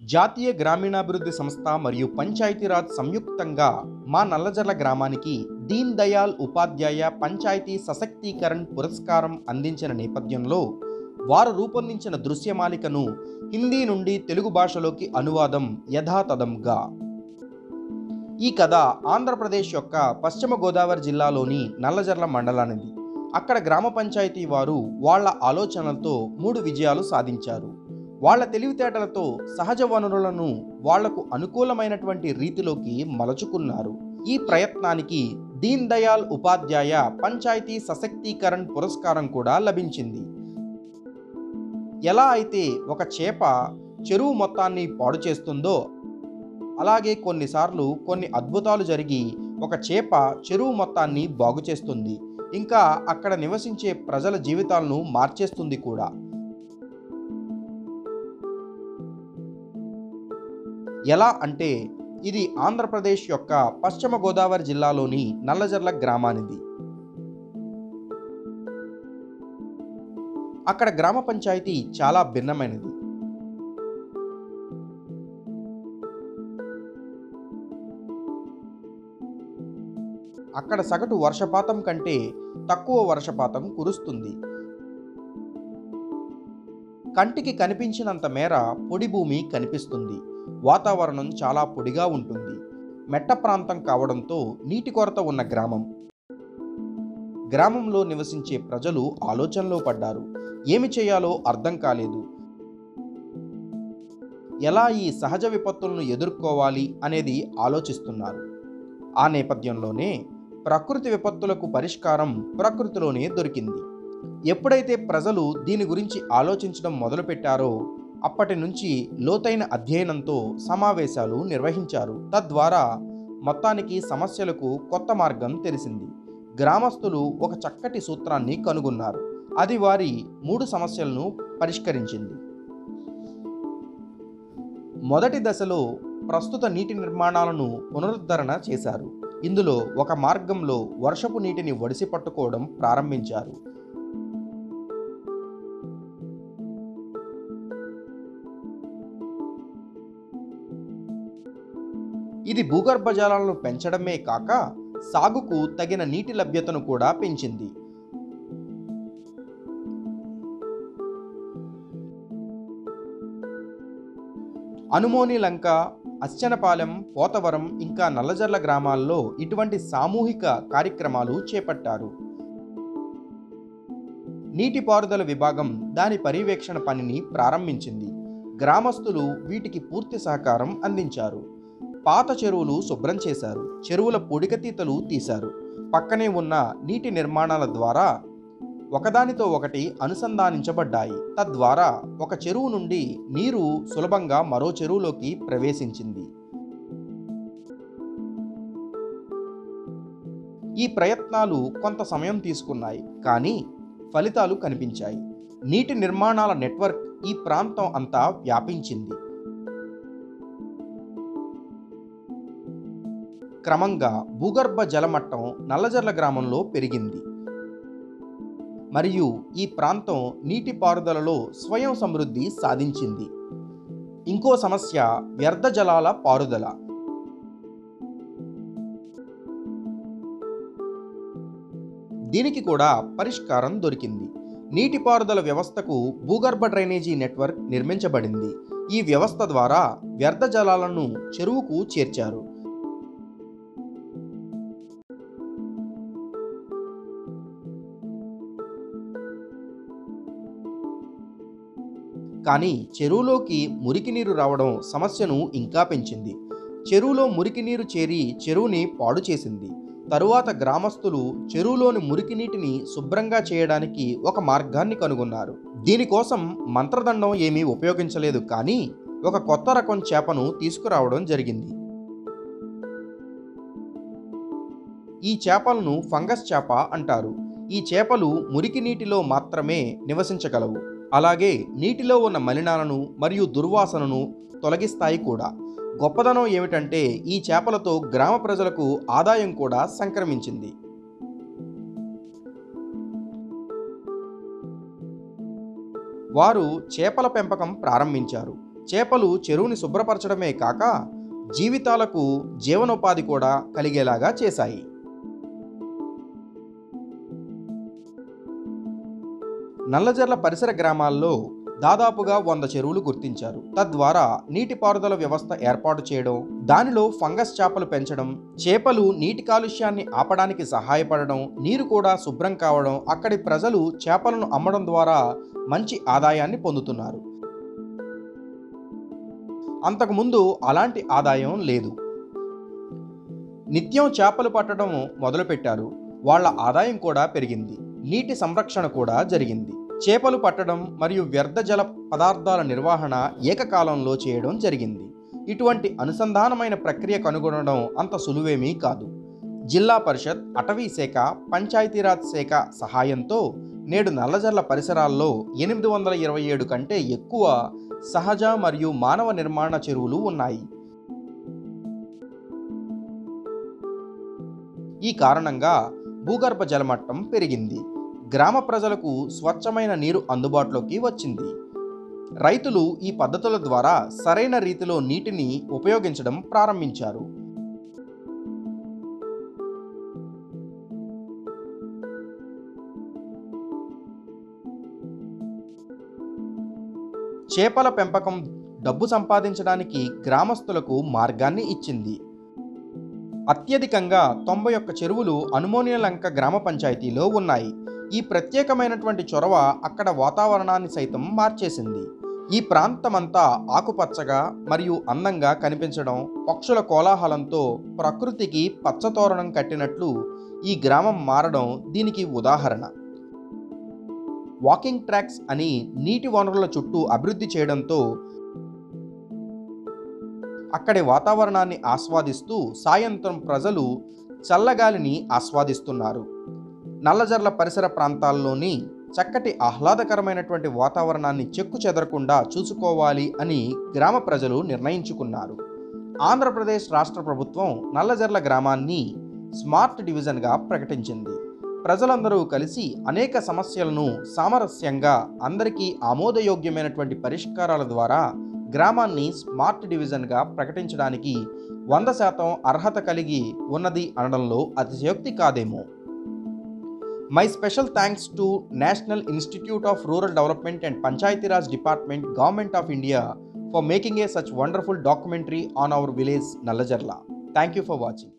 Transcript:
జాతీయ గ్రామీణాభివృద్ధి సంస్థ మరియు పంచాయతీరాజ్ సంయుక్తంగా మా నల్లజర్ల గ్రామానికి దీన్ దయాల్ ఉపాధ్యాయ పంచాయతీ సశక్తీకరణ్ పురస్కారం అందించిన నేపథ్యంలో వారు రూపొందించిన దృశ్యమాలికను హిందీ నుండి తెలుగు భాషలోకి అనువాదం యథాతథంగా ఈ కథ ఆంధ్రప్రదేశ్ యొక్క పశ్చిమ గోదావరి జిల్లాలోని నల్లజర్ల మండలానిది అక్కడ గ్రామ పంచాయతీ వారు వాళ్ళ ఆలోచనలతో మూడు విజయాలు సాధించారు వాళ్ళ తెలివితేటలతో సహజ వనరులను వాళ్లకు అనుకూలమైనటువంటి రీతిలోకి మలచుకున్నారు ఈ ప్రయత్నానికి దీన్ దయాల్ ఉపాధ్యాయ పంచాయతీ సశక్తీకరణ్ పురస్కారం కూడా లభించింది ఎలా అయితే ఒక చేప చెరువు మొత్తాన్ని పాడు చేస్తుందో అలాగే కొన్నిసార్లు కొన్ని అద్భుతాలు జరిగి ఒక చేప చెరువు మొత్తాన్ని బాగు చేస్తుంది ఇంకా అక్కడ నివసించే ప్రజల జీవితాలను మార్చేస్తుంది కూడా ఎలా అంటే ఇది ఆంధ్రప్రదేశ్ యొక్క పశ్చిమ గోదావరి జిల్లాలోని నల్లజర్ల గ్రామానిది అక్కడ గ్రామ పంచాయతీ చాలా భిన్నమైనది అక్కడ సగటు వర్షపాతం కంటే తక్కువ వర్షపాతం కురుస్తుంది కంటికి కనిపించినంత మేర పొడి భూమి కనిపిస్తుంది వాతావరణం చాలా పొడిగా ఉంటుంది మెట్ట ప్రాంతం కావడంతో నీటి కొరత ఉన్న గ్రామం గ్రామంలో నివసించే ప్రజలు ఆలోచనలో పడ్డారు ఏమి చేయాలో అర్థం కాలేదు ఎలా ఈ సహజ విపత్తులను ఎదుర్కోవాలి అనేది ఆలోచిస్తున్నారు ఆ నేపథ్యంలోనే ప్రకృతి విపత్తులకు పరిష్కారం ప్రకృతిలోనే దొరికింది ఎప్పుడైతే ప్రజలు దీని గురించి ఆలోచించడం మొదలుపెట్టారో అప్పటి నుంచి లోతైన అధ్యయనంతో సమావేశాలు నిర్వహించారు తద్వారా మొత్తానికి సమస్యలకు కొత్త మార్గం తెలిసింది గ్రామస్తులు ఒక చక్కటి సూత్రాన్ని కనుగొన్నారు అది వారి మూడు సమస్యలను పరిష్కరించింది మొదటి దశలో ప్రస్తుత నీటి నిర్మాణాలను పునరుద్ధరణ చేశారు ఇందులో ఒక మార్గంలో వర్షపు నీటిని ఒడిసి పట్టుకోవడం ప్రారంభించారు ఇది భూగర్భ జలాలను పెంచడమే కాక సాగుకు తగిన నీటి లభ్యతను కూడా పెంచింది అనుమోని లంక అచ్చనపాలెం పోతవరం ఇంకా నల్లజర్ల గ్రామాల్లో ఇటువంటి సామూహిక కార్యక్రమాలు చేపట్టారు నీటిపారుదల విభాగం దాని పర్యవేక్షణ పనిని ప్రారంభించింది గ్రామస్తులు వీటికి పూర్తి సహకారం అందించారు పాత చెరువులు శుభ్రం చేశారు చెరువుల పొడికతీతలు తీశారు పక్కనే ఉన్న నీటి నిర్మాణాల ద్వారా ఒకదానితో ఒకటి అనుసంధానించబడ్డాయి తద్వారా ఒక చెరువు నుండి నీరు సులభంగా మరో చెరువులోకి ప్రవేశించింది ఈ ప్రయత్నాలు కొంత సమయం తీసుకున్నాయి కానీ ఫలితాలు కనిపించాయి నీటి నిర్మాణాల నెట్వర్క్ ఈ ప్రాంతం అంతా వ్యాపించింది క్రమంగా భూగర్భ జలమట్టం నల్లజర్ల గ్రామంలో పెరిగింది మరియు ఈ ప్రాంతం నీటిపారుదలలో స్వయం సమృద్ధి సాధించింది ఇంకో సమస్య వ్యర్థ జలాల పారుదల దీనికి కూడా పరిష్కారం దొరికింది నీటిపారుదల వ్యవస్థకు భూగర్భ డ్రైనేజీ నెట్వర్క్ నిర్మించబడింది ఈ వ్యవస్థ ద్వారా వ్యర్థ జలాలను చెరువుకు చేర్చారు కానీ చెరువులోకి మురికి నీరు రావడం సమస్యను ఇంకా పెంచింది చెరువులో మురికి నీరు చేరి చెరువుని పాడు చేసింది తరువాత గ్రామస్తులు చెరువులోని మురికి నీటిని శుభ్రంగా చేయడానికి ఒక మార్గాన్ని కనుగొన్నారు దీనికోసం మంత్రదండం ఏమీ ఉపయోగించలేదు కానీ ఒక కొత్త రకం చేపను తీసుకురావడం జరిగింది ఈ చేపలను ఫంగస్ చేప అంటారు ఈ చేపలు మురికి నీటిలో మాత్రమే నివసించగలవు అలాగే నీటిలో ఉన్న మలినాలను మరియు దుర్వాసనను తొలగిస్తాయి కూడా గొప్పదనం ఏమిటంటే ఈ చేపలతో గ్రామ ప్రజలకు ఆదాయం కూడా సంక్రమించింది వారు చేపల పెంపకం ప్రారంభించారు చేపలు చెరువుని శుభ్రపరచడమే కాక జీవితాలకు జీవనోపాధి కూడా కలిగేలాగా చేశాయి నల్లజర్ల పరిసర గ్రామాల్లో దాదాపుగా వంద చెరువులు గుర్తించారు తద్వారా నీటిపారుదల వ్యవస్థ ఏర్పాటు చేయడం దానిలో ఫంగస్ చేపలు పెంచడం చేపలు నీటి కాలుష్యాన్ని ఆపడానికి సహాయపడడం నీరు కూడా శుభ్రం కావడం అక్కడి ప్రజలు చేపలను అమ్మడం ద్వారా మంచి ఆదాయాన్ని పొందుతున్నారు అంతకుముందు అలాంటి ఆదాయం లేదు నిత్యం చేపలు పట్టడం మొదలుపెట్టారు వాళ్ళ ఆదాయం కూడా పెరిగింది నీటి సంరక్షణ కూడా జరిగింది చేపలు పట్టడం మరియు వ్యర్థ జల పదార్థాల నిర్వహణ ఏకకాలంలో చేయడం జరిగింది ఇటువంటి అనుసంధానమైన ప్రక్రియ కనుగొనడం అంత సులువేమీ కాదు జిల్లా పరిషత్ అటవీ శాఖ పంచాయతీరాజ్ శాఖ సహాయంతో నేడు నల్లజర్ల పరిసరాల్లో ఎనిమిది వందల ఇరవై ఏడు కంటే ఎక్కువ సహజ మరియు మానవ నిర్మాణ చెరువులు ఉన్నాయి ఈ కారణంగా భూగర్భ జలమట్టం పెరిగింది గ్రామ ప్రజలకు స్వచ్ఛమైన నీరు అందుబాటులోకి వచ్చింది రైతులు ఈ పద్ధతుల ద్వారా సరైన రీతిలో నీటిని ఉపయోగించడం ప్రారంభించారు చేపల పెంపకం డబ్బు సంపాదించడానికి గ్రామస్తులకు మార్గాన్ని ఇచ్చింది అత్యధికంగా తొంభై ఒక్క చెరువులు అనుమోనియలంక గ్రామ పంచాయతీలో ఉన్నాయి ఈ ప్రత్యేకమైనటువంటి చొరవ అక్కడ వాతావరణాన్ని సైతం మార్చేసింది ఈ ప్రాంతమంతా ఆకుపచ్చగా మరియు అందంగా కనిపించడం పక్షుల కోలాహలంతో ప్రకృతికి పచ్చతోరణం కట్టినట్లు ఈ గ్రామం మారడం దీనికి ఉదాహరణ వాకింగ్ ట్రాక్స్ అని నీటి వనరుల చుట్టూ అభివృద్ధి చేయడంతో అక్కడి వాతావరణాన్ని ఆస్వాదిస్తూ సాయంత్రం ప్రజలు చల్లగాలిని ఆస్వాదిస్తున్నారు నల్లజర్ల పరిసర ప్రాంతాల్లోని చక్కటి ఆహ్లాదకరమైనటువంటి వాతావరణాన్ని చెక్కు చెదరకుండా చూసుకోవాలి అని గ్రామ ప్రజలు నిర్ణయించుకున్నారు ఆంధ్రప్రదేశ్ రాష్ట్ర ప్రభుత్వం నల్లజర్ల గ్రామాన్ని స్మార్ట్ డివిజన్గా ప్రకటించింది ప్రజలందరూ కలిసి అనేక సమస్యలను సామరస్యంగా అందరికీ ఆమోదయోగ్యమైనటువంటి పరిష్కారాల ద్వారా గ్రామాన్ని స్మార్ట్ డివిజన్గా ప్రకటించడానికి వంద శాతం అర్హత కలిగి ఉన్నది అనడంలో అతిశయోక్తి కాదేమో my special thanks to national institute of rural development and Panchayati Raj department government of India for making a such wonderful documentary on our village Nallajerla thank you for watching